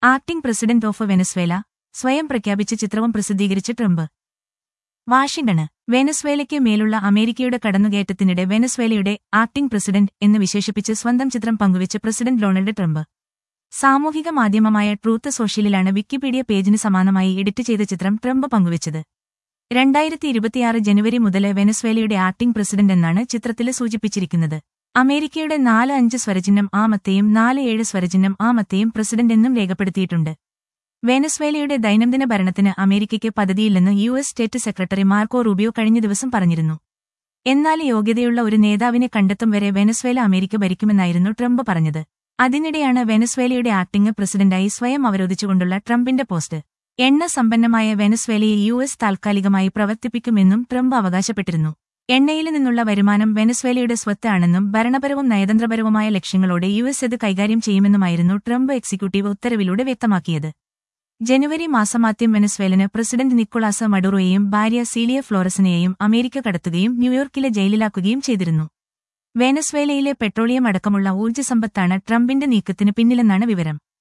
acting president of Venezuela സ്വയം പ്രഖ്യാപിച്ച ചിത്രവും പ്രസിദ്ധീകരിച്ച് ട്രംപ് വാഷിംഗ്ടണ് വെനസ്വേലയ്ക്ക് മേലുള്ള അമേരിക്കയുടെ കടന്നുകയറ്റത്തിനിടെ വെനസ്വേലയുടെ ആക്ടിംഗ് പ്രസിഡന്റ് എന്ന് വിശേഷിപ്പിച്ച് സ്വന്തം ചിത്രം പങ്കുവച്ച് പ്രസിഡന്റ് ഡൊണാൾഡ് ട്രംപ് സാമൂഹിക മാധ്യമമായ ട്രൂത്ത് സോഷ്യലിലാണ് വിക്കിപീഡിയ പേജിന് സമാനമായി എഡിറ്റ് ചെയ്ത ചിത്രം ട്രംപ് പങ്കുവച്ചത് രണ്ടായിരത്തി ഇരുപത്തിയാറ് ജനുവരി മുതൽ വെനസ്വേലയുടെ ആക്ടിംഗ് പ്രസിഡന്റ് എന്നാണ് ചിത്രത്തിൽ സൂചിപ്പിച്ചിരിക്കുന്നത് അമേരിക്കയുടെ നാല് അഞ്ച് സ്വരചിഹ്നം ആ മത്തെയും നാല് ഏഴ് സ്വരചിഹ്നം ആ മത്തെയും പ്രസിഡന്റ് എന്നും രേഖപ്പെടുത്തിയിട്ടുണ്ട് വെനസ്വേലയുടെ ദൈനംദിന ഭരണത്തിന് അമേരിക്കയ്ക്ക് പദ്ധതിയില്ലെന്ന് U S state secretary Marco Rubio കഴിഞ്ഞ ദിവസം പറഞ്ഞിരുന്നു എന്നാൽ യോഗ്യതയുള്ള ഒരു നേതാവിനെ കണ്ടെത്തും വരെ വെനസ്വേല അമേരിക്ക ഭരിക്കുമെന്നായിരുന്നു ട്രംപ് പറഞ്ഞത് അതിനിടെയാണ് വെനസ്വേലയുടെ ആക്ടിംഗ് പ്രസിഡന്റായി സ്വയം അവരോധിച്ചുകൊണ്ടുള്ള ട്രംപിന്റെ പോസ്റ്റ് എണ്ണ സമ്പന്നമായ വെനസ്വേലയെ യു എസ് താൽക്കാലികമായി പ്രവർത്തിപ്പിക്കുമെന്നും ട്രംപ് അവകാശപ്പെട്ടിരുന്നു എണ്ണയിൽ നിന്നുള്ള വരുമാനം വെനസ്വേലയുടെ സ്വത്ത് ആണെന്നും ഭരണപരവും നയതന്ത്രപരവുമായ ലക്ഷ്യങ്ങളോടെ യു എസ് ഇത് കൈകാര്യം ചെയ്യുമെന്നുമായിരുന്നു ട്രംപ് എക്സിക്യൂട്ടീവ് ഉത്തരവിലൂടെ വ്യക്തമാക്കിയത് ജനുവരി മാസമാദ്യം വെനസ്വേലന് പ്രസിഡന്റ് നിക്കോളാസ് മഡുറോയെയും ഭാര്യ സീലിയ ഫ്ലോറസിനെയും അമേരിക്ക കടത്തുകയും ന്യൂയോർക്കിലെ ജയിലിലാക്കുകയും ചെയ്തിരുന്നു വെനസ്വേലയിലെ പെട്രോളിയം അടക്കമുള്ള ഊർജ്ജസമ്പത്താണ് ട്രംപിന്റെ നീക്കത്തിന് പിന്നിലെന്നാണ് വിവരം